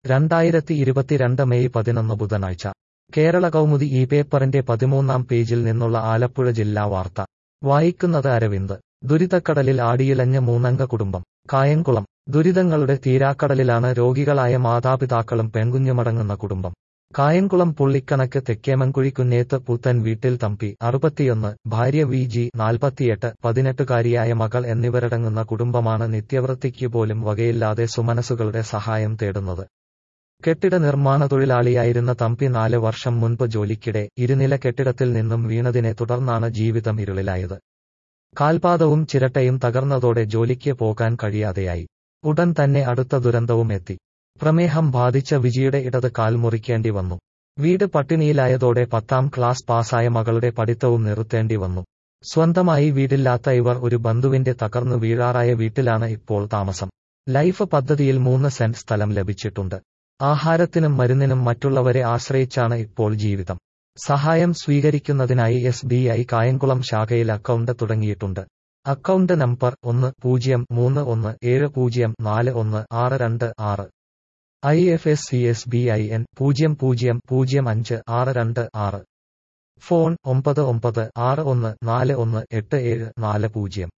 രണ്ടായിരത്തി ഇരുപത്തിരണ്ട് മെയ് പതിനൊന്ന് ബുധനാഴ്ച കേരള കൗമുദി ഈ പേപ്പറിന്റെ പതിമൂന്നാം പേജിൽ നിന്നുള്ള ആലപ്പുഴ ജില്ലാ വാർത്ത വായിക്കുന്നത് അരവിന്ദ് ദുരിതക്കടലിൽ ആടിയിലഞ്ഞ മൂന്നംഗ കുടുംബം കായംകുളം ദുരിതങ്ങളുടെ തീരാക്കടലിലാണ് രോഗികളായ മാതാപിതാക്കളും പെൺകുഞ്ഞുമടങ്ങുന്ന കുടുംബം കായംകുളം പുള്ളിക്കണക്ക് തെക്കേമൻകുഴി കുന്നേത്ത് പുത്തൻ വീട്ടിൽ തമ്പി അറുപത്തിയൊന്ന് ഭാര്യ വി ജി നാൽപ്പത്തിയെട്ട് പതിനെട്ടുകാരിയായ മകൾ എന്നിവരടങ്ങുന്ന കുടുംബമാണ് നിത്യവൃത്തിക്ക് പോലും വകയില്ലാതെ സുമനസുകളുടെ സഹായം തേടുന്നത് കെട്ടിട നിർമ്മാണ തൊഴിലാളിയായിരുന്ന തമ്പി നാല് വർഷം മുൻപ് ജോലിക്കിടെ ഇരുനില കെട്ടിടത്തിൽ നിന്നും വീണതിനെ തുടർന്നാണ് ജീവിതം ഇരുളിലായത് കാൽപാദവും ചിരട്ടയും തകർന്നതോടെ ജോലിക്ക് പോകാൻ കഴിയാതെയായി ഉടൻ തന്നെ അടുത്ത ദുരന്തവും എത്തി പ്രമേഹം ബാധിച്ച വിജിയുടെ ഇടത് കാൽ മുറിക്കേണ്ടി വന്നു വീട് പട്ടിണിയിലായതോടെ പത്താം ക്ലാസ് പാസ്സായ മകളുടെ പഠിത്തവും നിർത്തേണ്ടി വന്നു സ്വന്തമായി വീടില്ലാത്ത ഇവർ ഒരു ബന്ധുവിന്റെ തകർന്നു വീഴാറായ വീട്ടിലാണ് ഇപ്പോൾ താമസം ലൈഫ് പദ്ധതിയിൽ മൂന്ന് സെന്റ് സ്ഥലം ലഭിച്ചിട്ടുണ്ട് ആഹാരത്തിനും മരുന്നിനും മറ്റുള്ളവരെ ആശ്രയിച്ചാണ് ഇപ്പോൾ ജീവിതം സഹായം സ്വീകരിക്കുന്നതിനായി എസ് ബി ഐ കായംകുളം ശാഖയിൽ അക്കൗണ്ട് തുടങ്ങിയിട്ടുണ്ട് അക്കൗണ്ട് നമ്പർ ഒന്ന് പൂജ്യം മൂന്ന് ഒന്ന് ഏഴ് പൂജ്യം നാല് ഒന്ന് ആറ് രണ്ട് ആറ് I F S C S B I N പൂജ്യം പൂജ്യം പൂജ്യം അഞ്ച് ആറ് രണ്ട് ആറ് ഫോൺ ഒമ്പത് ഒമ്പത് ആറ് ഒന്ന് നാല് ഒന്ന് എട്ട് ഏഴ് നാല് പൂജ്യം